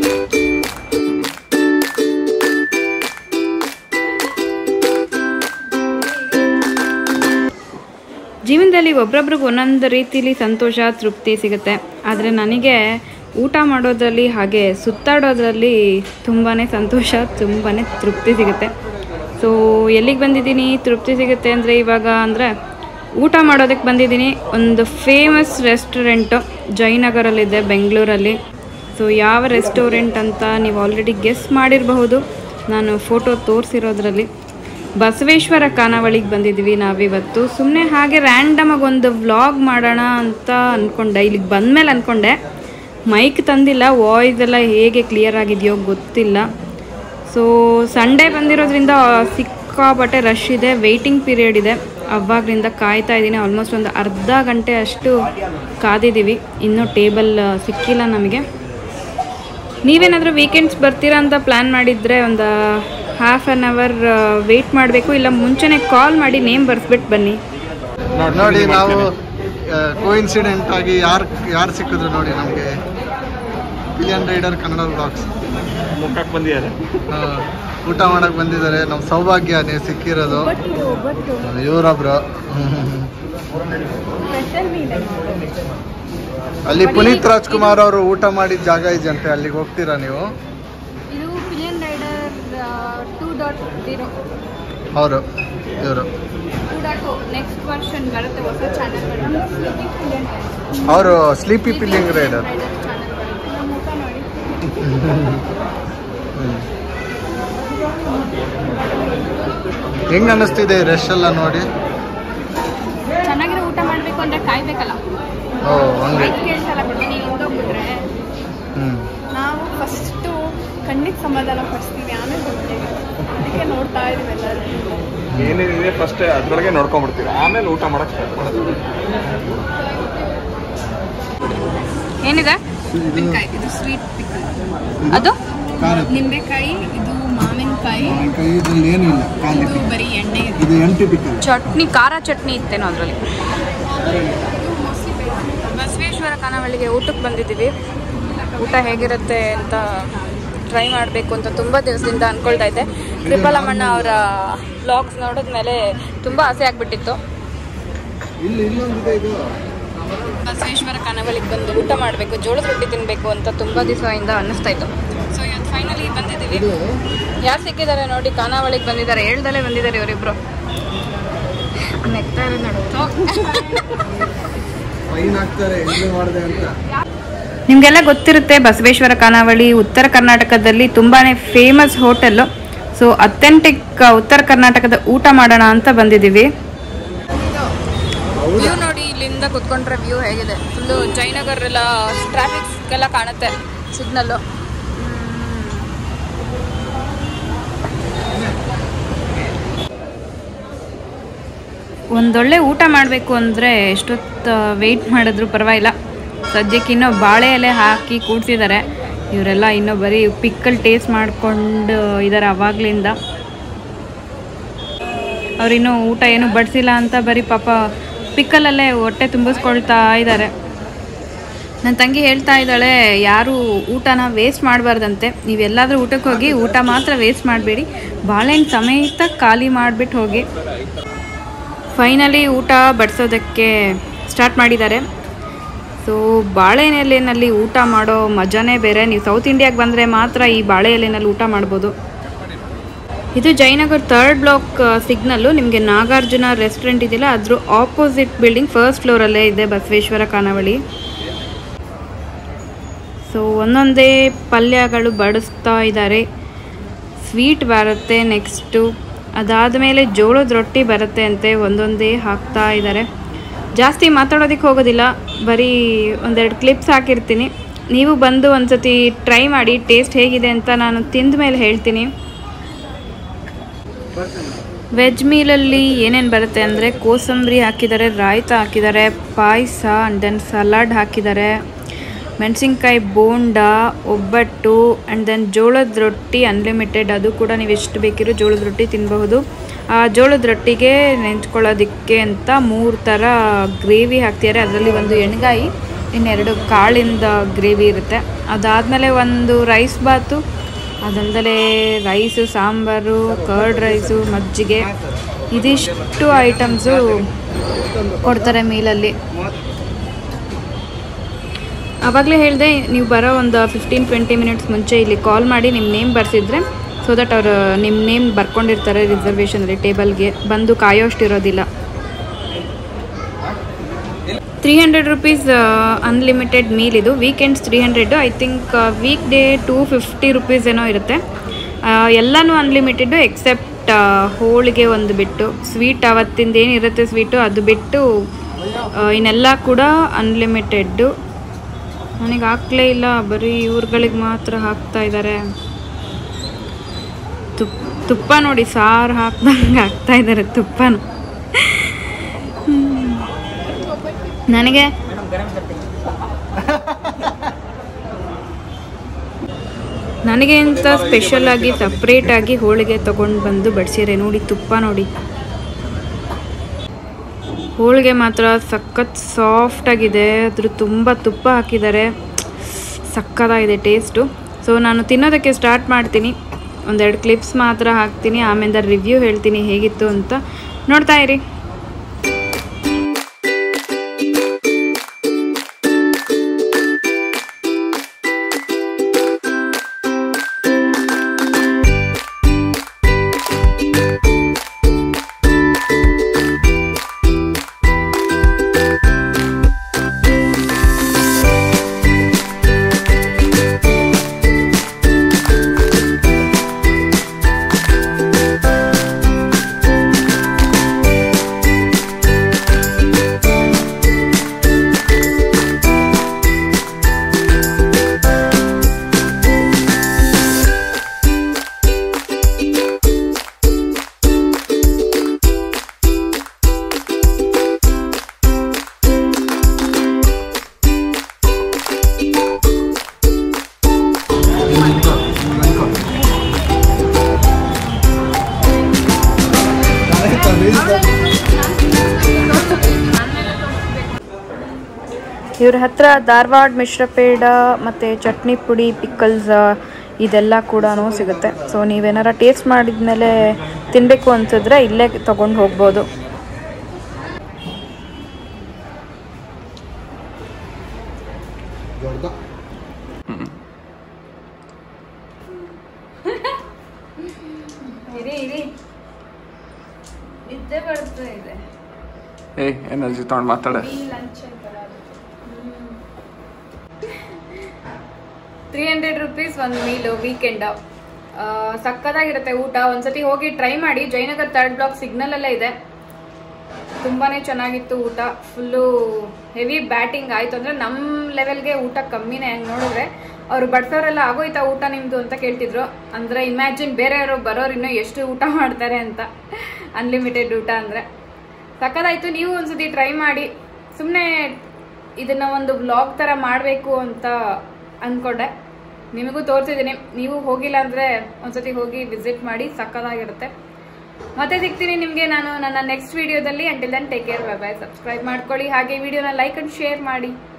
ಜೀವನದಲ್ಲಿ ಒಬ್ರೊಬ್ರಿಗೆ ಒಂದೊಂದು ರೀತಿಲಿ ಸಂತೋಷ ತೃಪ್ತಿ ಸಿಗುತ್ತೆ ಆದರೆ ನನಗೆ ಊಟ ಮಾಡೋದ್ರಲ್ಲಿ ಹಾಗೆ ಸುತ್ತಾಡೋದ್ರಲ್ಲಿ ತುಂಬಾ ಸಂತೋಷ ತುಂಬಾ ತೃಪ್ತಿ ಸಿಗುತ್ತೆ ಸೊ ಎಲ್ಲಿಗೆ ಬಂದಿದ್ದೀನಿ ತೃಪ್ತಿ ಸಿಗುತ್ತೆ ಅಂದರೆ ಇವಾಗ ಅಂದರೆ ಊಟ ಮಾಡೋದಕ್ಕೆ ಬಂದಿದ್ದೀನಿ ಒಂದು ಫೇಮಸ್ ರೆಸ್ಟೋರೆಂಟು ಜಯನಗರಲ್ಲಿದೆ ಬೆಂಗಳೂರಲ್ಲಿ ಸೊ ಯಾವ ರೆಸ್ಟೋರೆಂಟ್ ಅಂತ ನೀವು ಆಲ್ರೆಡಿ ಗೆಸ್ ಮಾಡಿರಬಹುದು ನಾನು ಫೋಟೋ ತೋರಿಸಿರೋದ್ರಲ್ಲಿ ಬಸವೇಶ್ವರ ಖಾನಾವಳಿಗೆ ಬಂದಿದ್ವಿ ನಾವಿವತ್ತು ಸುಮ್ಮನೆ ಹಾಗೆ ರ್ಯಾಂಡಮಾಗಿ ಒಂದು ವ್ಲಾಗ್ ಮಾಡೋಣ ಅಂತ ಅಂದ್ಕೊಂಡೆ ಇಲ್ಲಿಗೆ ಬಂದಮೇಲೆ ಅಂದ್ಕೊಂಡೆ ಮೈಕ್ ತಂದಿಲ್ಲ ವಾಯ್ಸ್ ಎಲ್ಲ ಹೇಗೆ ಕ್ಲಿಯರ್ ಆಗಿದೆಯೋ ಗೊತ್ತಿಲ್ಲ ಸೊ ಸಂಡೇ ಬಂದಿರೋದ್ರಿಂದ ಸಿಕ್ಕಾಪಟ್ಟೆ ರಶ್ ಇದೆ ವೆಯ್ಟಿಂಗ್ ಪೀರಿಯಡ್ ಇದೆ ಅವಾಗಲಿಂದ ಕಾಯ್ತಾ ಇದ್ದೀನಿ ಆಲ್ಮೋಸ್ಟ್ ಒಂದು ಅರ್ಧ ಗಂಟೆ ಅಷ್ಟು ಕಾದಿದ್ದೀವಿ ಇನ್ನೂ ಟೇಬಲ್ ಸಿಕ್ಕಿಲ್ಲ ನಮಗೆ ನೀವೇನಾದರೂ ವೀಕೆಂಡ್ಸ್ ಬರ್ತೀರಾ ಅಂತ ಪ್ಲ್ಯಾನ್ ಮಾಡಿದರೆ ಒಂದು ಹಾಫ್ ಆನ್ ಅವರ್ ವೆಯ್ಟ್ ಮಾಡಬೇಕು ಇಲ್ಲ ಮುಂಚೆನೇ ಕಾಲ್ ಮಾಡಿ ನೇಮ್ ಬರ್ಸ್ಬಿಟ್ಟು ಬನ್ನಿ ನೋಡಿ ನಾವು ಕೋಇನ್ಸಿಡೆಂಟ್ ಆಗಿ ಯಾರು ಯಾರು ಸಿಕ್ಕಿದ್ರು ನೋಡಿ ನಮಗೆ ಪಿಲಿಯನ್ ರೈಡರ್ ಕನ್ನಡ ಬ್ಲಾಗ್ಸ್ ಮುಖಕ್ಕೆ ಬಂದಿದ್ದಾರೆ ಊಟ ಮಾಡಕ್ ಬಂದಿದ್ದಾರೆ ನಮ್ಮ ಸೌಭಾಗ್ಯ ನೀವು ಸಿಕ್ಕಿರೋದು ಇವರೊಬ್ರು ಅಲ್ಲಿ ಪುನೀತ್ ರಾಜ್ಕುಮಾರ್ ಅವರು ಊಟ ಮಾಡಿದ ಜಾಗ ಇದೆಯಂತೆ ಅಲ್ಲಿಗೆ ಹೋಗ್ತೀರಾ ನೀವು ಇದು pillion rider two dot zero ಅವರು ಇವರು ಟೂ ಡಾಟ್ ನೆಕ್ಸ್ಟ್ ವರ್ಷನ್ ಬರುತ್ತೆ ಹೊಸ ಚಾನಲ್ ಅವರು ಸ್ಲೀಪಿ ಪಿಲ್ಲಿಂಗ್ ರೈಡರ್ ಚಾನಲ್ ಬರುತ್ತೆ ನಮ್ಮ ಊಟ ನೋಡಿ ಹೆಂಗ್ ಅನ್ನಿಸ್ತಿದೆ ರಶ್ ಎಲ್ಲ ನೋಡಿ ಚೆನ್ನಾಗಿರೋ ಊಟ ಮಾಡಬೇಕು ಅಂದರೆ ಕಾಯ್ಬೇಕಲ್ಲ ಓ ಹಂಗೆ ಮೈಕ್ ಕೇಳ್ಸಲ್ಲ ಬಿಡು ನೀವು ಹಿಂದೋಗ್ಬಿಟ್ರೆ ಹ್ಮ್ ನಾವು ಫಸ್ಟು ಕಣ್ಣಿಗೆ ಸಮಾಧಾನ ಪಡಿಸ್ತೀವಿ ಆಮೇಲೆ ಹೋಗ್ತೀವಿ ಅದಕ್ಕೆ ನೋಡ್ತಾ ಇದೀವಿ ಎಲ್ಲರೂ ಏನೇನಿದೆ ಫಸ್ಟ್ ಅದ್ರೊಳಗೆ ನೋಡ್ಕೊಂಡ್ಬಿಡ್ತೀವಿ ಆಮೇಲೆ ಊಟ ಮಾಡಕ್ ಸ್ಟಾರ್ಟ್ ಮಾಡೋದು ಏನಿದೆ ಇದು ಸ್ವೀಟ್ ಪಿಕಲ್ ಅದು ನಿಂಬೆಕಾಯಿ ಇದು ಮಾವಿನಕಾಯಿ ಇದ್ರಲ್ಲಿ ಏನಿಲ್ಲ ಖಾಲಿ ಇದು ಬರೀ ಎಣ್ಣೆ ಇದೆ ಇದು ಎಂಟಿ ಪಿಕ್ಕಲ್ ಚಟ್ನಿ ಖಾರ ಚಟ್ನಿ ಇತ್ತೇನೋ ಅದರಲ್ಲಿ ಬಸವೇಶ್ವರ ಖಾನಾವಳಿಗೆ ಊಟಕ್ಕೆ ಬಂದಿದ್ದೀವಿ ಊಟ ಹೇಗಿರುತ್ತೆ ಅಂತ ಟ್ರೈ ಮಾಡಬೇಕು ಅಂತ ತುಂಬ ದಿವಸದಿಂದ ಅಂದ್ಕೊಳ್ತಾ ಇದ್ದೆ ಕೃಪಾಲಮ್ಮಣ್ಣ ಅವರ ಬ್ಲಾಗ್ಸ್ ನೋಡಿದ್ಮೇಲೆ ತುಂಬ ಆಸೆ ಆಗಿಬಿಟ್ಟಿತ್ತು ಇಲ್ಲಿ ಇಲ್ಲೊಂದಿದೆ ಇದು ಬಸವೇಶ್ವರ ಖಾನಾವಳಿಗೆ ಬಂದು ಊಟ ಮಾಡಬೇಕು ಜೋಳದ ರೊಟ್ಟಿ ತಿನ್ನಬೇಕು ಅಂತ ತುಂಬ ದಿವಸದಿಂದ ಅನ್ನಿಸ್ತಾ ಇತ್ತು ಸೊ ಇವತ್ತು ಫೈನಲಿ ಬಂದಿದ್ದೀವಿ ಯಾರು ಸಿಕ್ಕಿದ್ದಾರೆ ನೋಡಿ ಖಾನಾವಳಿಗೆ ಬಂದಿದ್ದಾರೆ ಹೇಳ್ದಲೇ ಬಂದಿದ್ದಾರೆ ಇವರಿಬ್ರು ನೆಗ್ತಾ ಇರೋದು ನೋಡು ಫೈನ್ ಹಾಕ್ತಾರೆ ಎಂಜಾಯ್ ಮಾಡಿದೆ ಅಂತ ನಿಮಗೆಲ್ಲ ಗೊತ್ತಿರುತ್ತೆ ಬಸವೇಶ್ವರ ಖಾನಾವಳಿ ಉತ್ತರ ಕರ್ನಾಟಕದಲ್ಲಿ ತುಂಬಾ ಫೇಮಸ್ ಹೋಟೆಲ್ಲು ಸೊ ಅಥೆಂಟಿಕ್ ಉತ್ತರ ಕರ್ನಾಟಕದ ಊಟ ಮಾಡೋಣ ಅಂತ ಬಂದಿದ್ದೀವಿ ವ್ಯೂ ನೋಡಿ ಇಲ್ಲಿಂದ ಕುತ್ಕೊಂಡ್ರೆ ವ್ಯೂ ಹೇಗಿದೆ ಫುಲ್ಲು ಜಯನಗರ್ ಎಲ್ಲ ಟ್ರಾಫಿಕ್ ಎಲ್ಲ ಕಾಣುತ್ತೆ ಸಿಗ್ನಲ್ಲು ಒಂದೊಳ್ಳೆ ಊಟ ಮಾಡಬೇಕು ಅಂದರೆ ಎಷ್ಟೊತ್ತು ವೆಯ್ಟ್ ಮಾಡಿದ್ರು ಪರವಾಗಿಲ್ಲ ಸದ್ಯಕ್ಕೆ ಇನ್ನೂ ಬಾಳೆ ಎಲೆ ಹಾಕಿ ಕೂಡ್ಸಿದ್ದಾರೆ ಇವರೆಲ್ಲ ಇನ್ನೂ ಬರೀ ಪಿಕ್ಕಲ್ ಟೇಸ್ಟ್ ಮಾಡ್ಕೊಂಡು ಇದ್ದಾರೆ ಅವಾಗ್ಲಿಂದ ಅವರಿನ್ನೂ ಊಟ ಏನು ಬಡಿಸಿಲ್ಲ ಅಂತ ಬರೀ ಪಾಪ ಪಿಕ್ಕಲಲ್ಲೇ ಹೊಟ್ಟೆ ತುಂಬಿಸ್ಕೊಳ್ತಾ ಇದ್ದಾರೆ ನನ್ನ ತಂಗಿ ಹೇಳ್ತಾ ಇದ್ದಾಳೆ ಯಾರು ಊಟನ ವೇಸ್ಟ್ ಮಾಡಬಾರ್ದಂತೆ ನೀವೆಲ್ಲಾದರೂ ಊಟಕ್ಕೆ ಹೋಗಿ ಊಟ ಮಾತ್ರ ವೇಸ್ಟ್ ಮಾಡಬೇಡಿ ಬಾಳೆಹಣ್ಣು ಸಮೇತ ಖಾಲಿ ಮಾಡಿಬಿಟ್ಟು ಹೋಗಿ ಫೈನಲಿ ಊಟ ಬಡಿಸೋದಕ್ಕೆ ಸ್ಟಾರ್ಟ್ ಮಾಡಿದ್ದಾರೆ ಸೊ ಬಾಳೆ ಎಲೆನಲ್ಲಿ ಊಟ ಮಾಡೋ ಮಜಾನೇ ಬೇರೆ ನೀವು ಸೌತ್ ಇಂಡಿಯಾಗೆ ಬಂದರೆ ಮಾತ್ರ ಈ ಬಾಳೆ ಎಲೆನಲ್ಲಿ ಊಟ ಮಾಡ್ಬೋದು ಇದು ಜಯನಗರ್ ಥರ್ಡ್ ಬ್ಲಾಕ್ ಸಿಗ್ನಲ್ಲು ನಿಮಗೆ ನಾಗಾರ್ಜುನ ರೆಸ್ಟೋರೆಂಟ್ ಇದೆಯಲ್ಲ ಅದ್ರ ಆಪೋಸಿಟ್ ಬಿಲ್ಡಿಂಗ್ ಫಸ್ಟ್ ಫ್ಲೋರಲ್ಲೇ ಇದೆ ಬಸವೇಶ್ವರ ಖಾನಾವಳಿ ಸೊ ಒಂದೊಂದೇ ಪಲ್ಯಗಳು ಬಡಿಸ್ತಾ ಇದ್ದಾರೆ ಸ್ವೀಟ್ ಬರುತ್ತೆ ನೆಕ್ಸ್ಟು ಅದಾದಮೇಲೆ ಜೋಳದ ರೊಟ್ಟಿ ಬರುತ್ತೆ ಅಂತೆ ಒಂದೊಂದೇ ಹಾಕ್ತಾ ಇದ್ದಾರೆ ಜಾಸ್ತಿ ಮಾತಾಡೋದಕ್ಕೆ ಹೋಗೋದಿಲ್ಲ ಬರೀ ಒಂದೆರಡು ಕ್ಲಿಪ್ಸ್ ಹಾಕಿರ್ತೀನಿ ನೀವು ಬಂದು ಒಂದ್ಸತಿ ಟ್ರೈ ಮಾಡಿ ಟೇಸ್ಟ್ ಹೇಗಿದೆ ಅಂತ ನಾನು ತಿಂದ ಮೇಲೆ ಹೇಳ್ತೀನಿ ವೆಜ್ ಮೀಲಲ್ಲಿ ಏನೇನು ಬರುತ್ತೆ ಅಂದರೆ ಕೋಸಂಬರಿ ಹಾಕಿದ್ದಾರೆ ರಾಯ್ತ ಹಾಕಿದ್ದಾರೆ ಪಾಯಸ ಆ್ಯಂಡ್ ದೆನ್ ಸಲಾಡ್ ಹಾಕಿದ್ದಾರೆ ಮೆಣಸಿನ್ಕಾಯಿ ಬೋಂಡ ಒಬ್ಬಟ್ಟು ಆ್ಯಂಡ್ ದೆನ್ ಜೋಳದ ರೊಟ್ಟಿ ಅನ್ಲಿಮಿಟೆಡ್ ಅದು ಕೂಡ ನೀವು ಎಷ್ಟು ಬೇಕಿರೋ ಜೋಳದ ರೊಟ್ಟಿ ತಿನ್ನಬಹುದು ಆ ಜೋಳದ ರೊಟ್ಟಿಗೆ ನೆಂಚ್ಕೊಳ್ಳೋದಕ್ಕೆ ಅಂತ ಮೂರು ಥರ ಗ್ರೇವಿ ಹಾಕ್ತಿದ್ದಾರೆ ಅದರಲ್ಲಿ ಒಂದು ಎಣ್ಗಾಯಿ ಇನ್ನೆರಡು ಕಾಳಿಂದ ಗ್ರೇವಿ ಇರುತ್ತೆ ಅದಾದಮೇಲೆ ಒಂದು ರೈಸ್ ಬಾತು ಅದಲ್ಲದೆ ರೈಸು ಸಾಂಬಾರು ಕರ್ಡ್ ರೈಸು ಮಜ್ಜಿಗೆ ಇದಿಷ್ಟು ಐಟಮ್ಸು ಕೊಡ್ತಾರೆ ಮೀಲಲ್ಲಿ ಆವಾಗಲೇ ಹೇಳಿದೆ ನೀವು ಬರೋ ಒಂದು ಫಿಫ್ಟೀನ್ ಟ್ವೆಂಟಿ ಮಿನಿಟ್ಸ್ ಮುಂಚೆ ಇಲ್ಲಿ ಕಾಲ್ ಮಾಡಿ ನಿಮ್ಮ ನೇಮ್ ಬರ್ಸಿದ್ರೆ ಸೊ ದಟ್ ಅವರು ನಿಮ್ಮ ನೇಮ್ ಬರ್ಕೊಂಡಿರ್ತಾರೆ ರಿಸರ್ವೇಷನಲ್ಲಿ ಟೇಬಲ್ಗೆ ಬಂದು ಕಾಯೋಷ್ಟಿರೋದಿಲ್ಲ three hundred rupees unlimited meal ಇದು weekends three hundred I think weekday two fifty rupees ಏನೋ ಇರುತ್ತೆ ಆ, ಎಲ್ಲನೂ ಅನ್ಲಿಮಿಟೆಡು ಎಕ್ಸೆಪ್ಟ್ ಹೋಳಿಗೆ ಒಂದು ಬಿಟ್ಟು ಸ್ವೀಟ್ ಅವತ್ತಿಂದ ಏನಿರುತ್ತೆ ಸ್ವೀಟು ಅದು ಬಿಟ್ಟು ಆ, ಇನ್ನೆಲ್ಲ ಕೂಡ ಅನ್ಲಿಮಿಟೆಡ್ಡು ನನಗೆ ಹಾಕ್ಲೇ ಇಲ್ಲ ಬರೀ ಇವ್ರುಗಳಿಗೆ ಮಾತ್ರ ಹಾಕ್ತಾ ಇದ್ದಾರೆ ತುಪ್ ತುಪ್ಪ ನೋಡಿ ಸಾರು ಹಾಕ್ದಂಗೆ ಹಾಕ್ತಾ ಇದ್ದಾರೆ ತುಪ್ಪನ ಹ್ಮ್. ನನಗೆ ನನಗೆ ಅಂತ ಸ್ಪೆಷಲ್ ಆಗಿ ಸಪ್ರೇಟ್ ಆಗಿ ಹೋಳಿಗೆ ತಗೊಂಡು ಬಂದು ಬಡಿಸಿರೆ ನೋಡಿ ತುಪ್ಪ ನೋಡಿ ಹೋಳಿಗೆ ಮಾತ್ರ ಸಖತ್ ಸಾಫ್ಟ್ ಆಗಿದೆ ಅದ್ರ ತುಂಬ ತುಪ್ಪ ಹಾಕಿದ್ದಾರೆ ಸಕ್ಕತ್ತಾಗಿದೆ ಟೇಸ್ಟು ಸೊ ನಾನು ತಿನ್ನೋದಕ್ಕೆ ಸ್ಟಾರ್ಟ್ ಮಾಡ್ತೀನಿ ಒಂದೆರಡು ಕ್ಲಿಪ್ಸ್ ಮಾತ್ರ ಹಾಕ್ತೀನಿ ಆಮೇಲೆ ರಿವ್ಯೂ ಹೇಳ್ತೀನಿ ಹೇಗಿತ್ತು ಅಂತ ನೋಡ್ತಾ ಇರಿ ಇವ್ರ ಹತ್ರ ಧಾರವಾಡ ಮಿಶ್ರ ಪೇಡ ಮತ್ತು ಚಟ್ನಿ ಪುಡಿ ಪಿಕ್ಕಲ್ಸ್ ಇದೆಲ್ಲ ಕೂಡ ಸಿಗುತ್ತೆ ಸೊ ನೀವೇನಾರ ಟೇಸ್ಟ್ ಮಾಡಿದ್ಮೇಲೆ ತಿನ್ನಬೇಕು ಅನ್ಸಿದ್ರೆ ಇಲ್ಲೇ ತೊಗೊಂಡು ಹೋಗ್ಬೋದು ಇರಿ ಇರಿ ನಿದ್ದೆ ಬರ್ತಾ ಇದೆ ಏ ಎನರ್ಜಿ ತಗೊಂಡು ಮಾತಾಡ ತ್ರೀ ಹಂಡ್ರೆಡ್ ರುಪೀಸ್ ಒಂದು ಮೀಲು ವೀಕೆಂಡ್ ಸಕ್ಕದಾಗಿರುತ್ತೆ ಊಟ ಒಂದ್ಸತಿ ಹೋಗಿ ಟ್ರೈ ಮಾಡಿ ಜಯನಗರ್ ಥರ್ಡ್ ಬ್ಲಾಕ್ ಸಿಗ್ನಲ್ ಅಲ್ಲೇ ಇದೆ ತುಂಬಾನೇ ಚೆನ್ನಾಗಿತ್ತು ಊಟ ಫುಲ್ಲು ಹೆವಿ ಬ್ಯಾಟಿಂಗ್ ಆಯ್ತು ಅಂದ್ರೆ ನಮ್ಮ ಲೆವೆಲ್ಗೆ ಊಟ ಕಮ್ಮಿನೇ ಹಂಗೆ ನೋಡಿದ್ರೆ ಅವ್ರು ಬಡ್ಸೋರೆಲ್ಲ ಆಗೋಯ್ತಾ ಊಟ ನಿಮ್ದು ಅಂತ ಕೇಳ್ತಿದ್ರು ಅಂದ್ರೆ ಇಮ್ಯಾಜಿನ್ ಬೇರೆಯವರು ಬರೋರು ಇನ್ನೂ ಎಷ್ಟು ಊಟ ಮಾಡ್ತಾರೆ ಅಂತ ಅನ್ಲಿಮಿಟೆಡ್ ಊಟ ಅಂದ್ರೆ ಸಕ್ಕದಾಯ್ತು ನೀವು ಒಂದ್ಸತಿ ಟ್ರೈ ಮಾಡಿ ಸುಮ್ಮನೆ ಇದನ್ನ ಒಂದು ವ್ಲಾಗ್ ತರ ಮಾಡಬೇಕು ಅಂತ ಅನ್ಕೊಂಡೆ ನಿಮಗೂ ತೋರಿಸಿದ್ದೀನಿ ನೀವು ಹೋಗಿಲ್ಲ ಅಂದ್ರೆ ಒಂದ್ಸತಿ ಹೋಗಿ ವಿಸಿಟ್ ಮಾಡಿ ಸಕ್ಕದಾಗಿರುತ್ತೆ ಮತ್ತೆ ಸಿಗ್ತೀನಿ ನಿಮಗೆ ನಾನು ನನ್ನ ನೆಕ್ಸ್ಟ್ ವಿಡಿಯೋದಲ್ಲಿ until then take care bye bye subscribe ಮಾಡ್ಕೊಳ್ಳಿ ಹಾಗೆ ವಿಡಿಯೋನ ಲೈಕ್ ಅಂಡ್ ಶೇರ್ ಮಾಡಿ